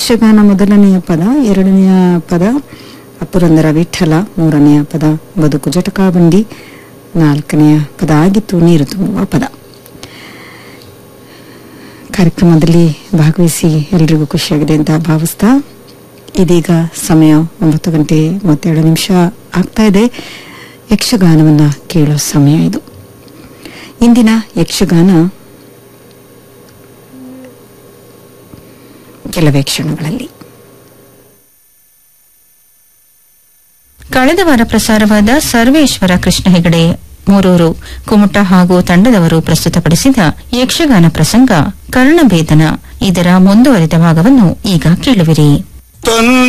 ಯಕ್ಷಗಾನ ಮೊದಲನೆಯ ಪದ ಎರಡನೆಯ ಪದ ಪುರಂದರ ವಿಠಲ ಮೂರನೆಯ ಪದ ಬದುಕು ಜಟಕಾಬಂಡಿ ನಾಲ್ಕನೆಯ ಪದ ಆಗಿತ್ತು ನೀರು ತುಂಬುವ ಪದ ಕಾರ್ಯಕ್ರಮದಲ್ಲಿ ಭಾಗವಹಿಸಿ ಎಲ್ರಿಗೂ ಖುಷಿಯಾಗಿದೆ ಅಂತ ಭಾವಿಸ್ತಾ ಇದೀಗ ಸಮಯ ಒಂಬತ್ತು ಗಂಟೆ ಮೂವತ್ತೆರಡು ನಿಮಿಷ ಆಗ್ತಾ ಇದೆ ಯಕ್ಷಗಾನವನ್ನ ಕೇಳೋ ಸಮಯ ಇದು ಇಂದಿನ ಯಕ್ಷಗಾನ ಕೆಲವೇ ಕ್ಷಣಗಳಲ್ಲಿ ಕಳೆದ ವಾರ ಪ್ರಸಾರವಾದ ಸರ್ವೇಶ್ವರ ಕೃಷ್ಣ ಹೆಗಡೆ ಮೂರೂರು ಕುಮಟ ಹಾಗೂ ತಂಡದವರು ಪ್ರಸ್ತುತಪಡಿಸಿದ ಯಕ್ಷಗಾನ ಪ್ರಸಂಗ ಕರ್ಣಭೇದನ ಇದರ ಮುಂದುವರಿದ ಭಾಗವನ್ನು ಈಗ ಕೇಳುವಿರಿ ತಂದೆ